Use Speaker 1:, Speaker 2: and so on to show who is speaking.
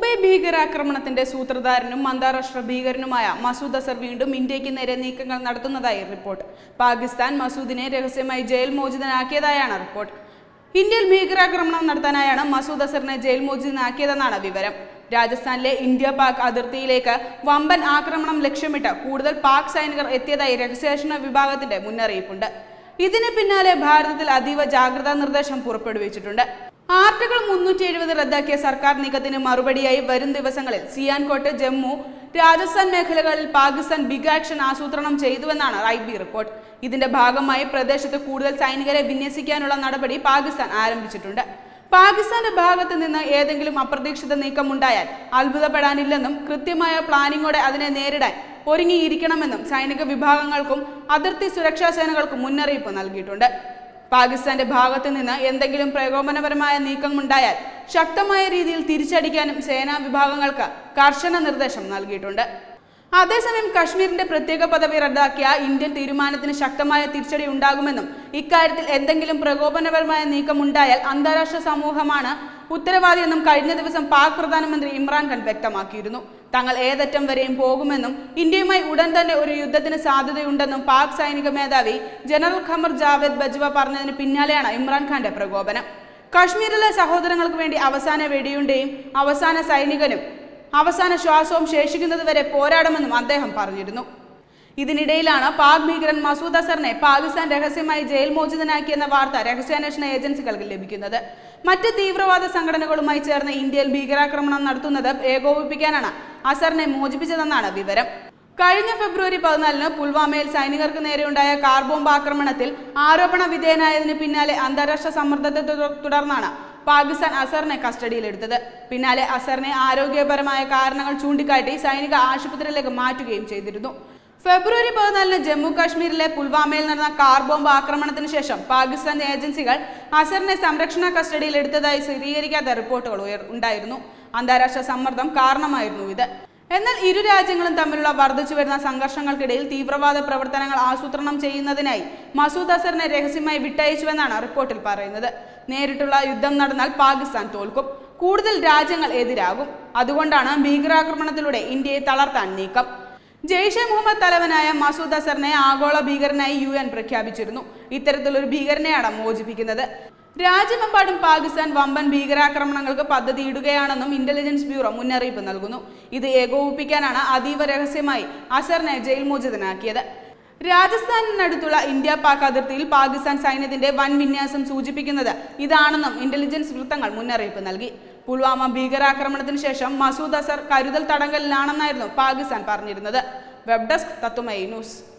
Speaker 1: മുംബൈ ഭീകരാക്രമണത്തിന്റെ സൂത്രധാരനും അന്താരാഷ്ട്ര ഭീകരനുമായ മസൂദ് അസർ വീണ്ടും ഇന്ത്യക്ക് നേരെ നീക്കങ്ങൾ നടത്തുന്നതായി റിപ്പോർട്ട് പാകിസ്ഥാൻ മസൂദിനെ രഹസ്യമായി ജയിൽ മോചിതനാക്കിയതായാണ് റിപ്പോർട്ട് ഇന്ത്യയിൽ ഭീകരാക്രമണം നടത്താനായാണ് മസൂദ് അസറിനെ ജയിൽ മോചിതനാക്കിയതെന്നാണ് വിവരം രാജസ്ഥാനിലെ ഇന്ത്യ പാക് അതിർത്തിയിലേക്ക് വമ്പൻ ആക്രമണം ലക്ഷ്യമിട്ട് കൂടുതൽ പാക് സൈനികർ എത്തിയതായി രഹസ്യാന്വേഷണ വിഭാഗത്തിന്റെ മുന്നറിയിപ്പുണ്ട് ഇതിന് പിന്നാലെ ഭാരതത്തിൽ അതീവ ജാഗ്രതാ നിർദ്ദേശം പുറപ്പെടുവിച്ചിട്ടുണ്ട് ആർട്ടിക്കിൾ മുന്നൂറ്റി എഴുപത് റദ്ദാക്കിയ സർക്കാർ നീക്കത്തിന് മറുപടിയായി വരും ദിവസങ്ങളിൽ സിയാൻകോട്ട് ജമ്മു രാജസ്ഥാൻ മേഖലകളിൽ പാകിസ്ഥാൻ ബിഗ് ആക്ഷൻ ആസൂത്രണം ചെയ്തുവെന്നാണ് ഐ ബി റിപ്പോർട്ട് ഇതിന്റെ ഭാഗമായി പ്രദേശത്ത് കൂടുതൽ സൈനികരെ വിന്യസിക്കാനുള്ള നടപടി പാകിസ്ഥാൻ ആരംഭിച്ചിട്ടുണ്ട് പാകിസ്ഥാന്റെ ഭാഗത്ത് നിന്ന് ഏതെങ്കിലും അപ്രതീക്ഷിത നീക്കമുണ്ടായാൽ അത്ഭുതപ്പെടാനില്ലെന്നും കൃത്യമായ പ്ലാനിങ്ങോടെ അതിനെ നേരിടാൻ ഒരുങ്ങിയിരിക്കണമെന്നും സൈനിക വിഭാഗങ്ങൾക്കും അതിർത്തി സുരക്ഷാ സേനകൾക്കും മുന്നറിയിപ്പ് നൽകിയിട്ടുണ്ട് പാകിസ്ഥാന്റെ ഭാഗത്ത് നിന്ന് എന്തെങ്കിലും പ്രകോപനപരമായ നീക്കമുണ്ടായാൽ ശക്തമായ രീതിയിൽ തിരിച്ചടിക്കാനും സേനാ വിഭാഗങ്ങൾക്ക് കർശന നിർദ്ദേശം നൽകിയിട്ടുണ്ട് അതേസമയം കശ്മീരിന്റെ പ്രത്യേക പദവി റദ്ദാക്കിയ ഇന്ത്യൻ തീരുമാനത്തിന് ശക്തമായ തിരിച്ചടി ഉണ്ടാകുമെന്നും ഇക്കാര്യത്തിൽ എന്തെങ്കിലും പ്രകോപനപരമായ നീക്കമുണ്ടായാൽ അന്താരാഷ്ട്ര സമൂഹമാണ് ഉത്തരവാദിയെന്നും കഴിഞ്ഞ ദിവസം പാക് പ്രധാനമന്ത്രി ഇമ്രാൻഖാൻ വ്യക്തമാക്കിയിരുന്നു തങ്ങൾ ഏതറ്റം വരെയും പോകുമെന്നും ഇന്ത്യയുമായി ഉടൻ തന്നെ ഒരു യുദ്ധത്തിന് സാധ്യതയുണ്ടെന്നും പാക് സൈനിക മേധാവി ജനറൽ ഖമർ ജാവേദ് ബജ്വ പറഞ്ഞതിന് പിന്നാലെയാണ് ഇമ്രാൻഖാന്റെ പ്രകോപനം കശ്മീരിലെ സഹോദരങ്ങൾക്ക് വേണ്ടി അവസാന വെടിയുണ്ടയും അവസാന സൈനികനും അവസാന ശ്വാസവും ശേഷിക്കുന്നതുവരെ പോരാടുമെന്നും അദ്ദേഹം പറഞ്ഞിരുന്നു ഇതിനിടയിലാണ് പാക് ഭീകരൻ മസൂദ് അസറിനെ പാകിസ്ഥാൻ രഹസ്യമായി ജയിൽ മോചിതനാക്കിയെന്ന വാർത്ത രഹസ്യാന്വേഷണ ഏജൻസികൾക്ക് ലഭിക്കുന്നത് മറ്റ് തീവ്രവാദ സംഘടനകളുമായി ചേർന്ന് ഇന്ത്യയിൽ ഭീകരാക്രമണം നടത്തുന്നത് ഏകോപിപ്പിക്കാനാണ് അസറിനെ മോചിപ്പിച്ചതെന്നാണ് വിവരം കഴിഞ്ഞ ഫെബ്രുവരി പതിനാലിന് പുൽവാമയിൽ സൈനികർക്ക് നേരെയുണ്ടായ കാർ ബോംബ് ആക്രമണത്തിൽ ആരോപണ വിധേയനായതിന് പിന്നാലെ അന്താരാഷ്ട്ര സമ്മർദ്ദത്തെ തുടർ- തുടർന്നാണ് പാകിസ്ഥാൻ അസറിനെ കസ്റ്റഡിയിലെടുത്തത് പിന്നാലെ അസറിനെ ആരോഗ്യപരമായ കാരണങ്ങൾ ചൂണ്ടിക്കാട്ടി സൈനിക ആശുപത്രിയിലേക്ക് മാറ്റുകയും ചെയ്തിരുന്നു ഫെബ്രുവരി പതിനാലിന് ജമ്മു കാശ്മീരിലെ പുൽവാമയിൽ നടന്ന കാർ ബോംബ് ആക്രമണത്തിന് ശേഷം പാകിസ്ഥാൻ ഏജൻസികൾ അസറിനെ സംരക്ഷണ കസ്റ്റഡിയിൽ എടുത്തതായി സ്ഥിരീകരിക്കാത്ത റിപ്പോർട്ടുകൾ ഉയർ ഉണ്ടായിരുന്നു അന്താരാഷ്ട്ര സമ്മർദ്ദം കാരണമായിരുന്നു ഇത് എന്നാൽ ഇരു രാജ്യങ്ങളും തമ്മിലുള്ള വർദ്ധിച്ചു വരുന്ന സംഘർഷങ്ങൾക്കിടയിൽ തീവ്രവാദ പ്രവർത്തനങ്ങൾ ആസൂത്രണം ചെയ്യുന്നതിനായി മസൂദ് അസറിനെ രഹസ്യമായി വിട്ടയച്ചുവെന്നാണ് റിപ്പോർട്ടിൽ പറയുന്നത് നേരിട്ടുള്ള യുദ്ധം നടന്നാൽ പാകിസ്ഥാൻ തോൽക്കും കൂടുതൽ രാജ്യങ്ങൾ എതിരാകും അതുകൊണ്ടാണ് ഭീകരാക്രമണത്തിലൂടെ ഇന്ത്യയെ തളർത്താൻ നീക്കം ജെയ്ഷെ മുഹമ്മദ് തലവനായ മസൂദ് അസറിനെ ആഗോള ഭീകരനായി യു എൻ പ്രഖ്യാപിച്ചിരുന്നു ഇത്തരത്തിലൊരു ഭീകരനെയാണ് മോചിപ്പിക്കുന്നത് രാജ്യമെമ്പാടും പാകിസ്ഥാൻ വമ്പൻ ഭീകരാക്രമണങ്ങൾക്ക് പദ്ധതിയിടുകയാണെന്നും ഇന്റലിജൻസ് ബ്യൂറോ മുന്നറിയിപ്പ് നൽകുന്നു ഇത് ഏകോപിപ്പിക്കാനാണ് അതീവ രഹസ്യമായി അസറിനെ ജയിൽ മോചിതനാക്കിയത് രാജസ്ഥാനിനടുത്തുള്ള ഇന്ത്യ പാക് അതിർത്തിയിൽ പാകിസ്ഥാൻ സൈന്യത്തിന്റെ വൻ വിന്യാസം സൂചിപ്പിക്കുന്നത് ഇതാണെന്നും ഇന്റലിജൻസ് വൃത്തങ്ങൾ മുന്നറിയിപ്പ് നൽകി പുൽവാമ ഭീകരാക്രമണത്തിന് ശേഷം മസൂദ് അസർ കരുതൽ തടങ്കലിലാണെന്നായിരുന്നു പാകിസ്ഥാൻ പറഞ്ഞിരുന്നത് വെബ് ഡെസ്ക് തത്തുമൈ ന്യൂസ്